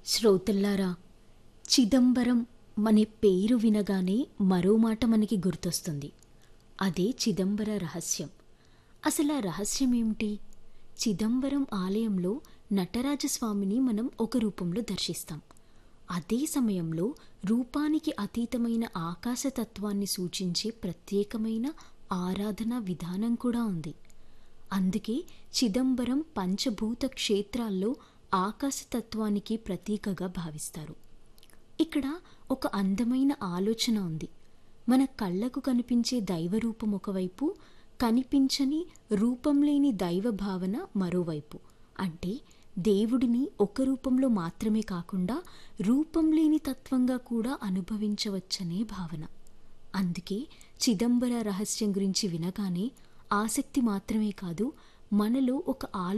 శ్రోతల్లారా చిదంబరం అనే పేరు వినగానే మరో మాట మనకి గుర్తొస్తుంది అదే చిదంబర రహస్యం అసలు ఆ రహస్యం ఏమిటి చిదంబరం ఆలయంలో నటరాజస్వామిని మనం ఒక రూపంలో దర్శిస్తాం అదే సమయంలో రూపానికి అతీతమైన ఆకాశతత్వాన్ని సూచించే ప్రత్యేకమైన ఆరాధన విధానం కూడా ఉంది అందుకే చిదంబరం పంచభూత క్షేత్రాల్లో ఆకాశతత్వానికి ప్రతీకగా భావిస్తారు ఇక్కడ ఒక అందమైన ఆలోచన ఉంది మన కళ్ళకు కనిపించే దైవరూపం ఒకవైపు కనిపించని రూపం లేని దైవ భావన మరోవైపు అంటే దేవుడిని ఒక రూపంలో మాత్రమే కాకుండా రూపం లేని తత్వంగా కూడా అనుభవించవచ్చనే భావన అందుకే చిదంబర రహస్యం గురించి వినగానే ఆసక్తి మాత్రమే కాదు మనలో ఒక ఆలో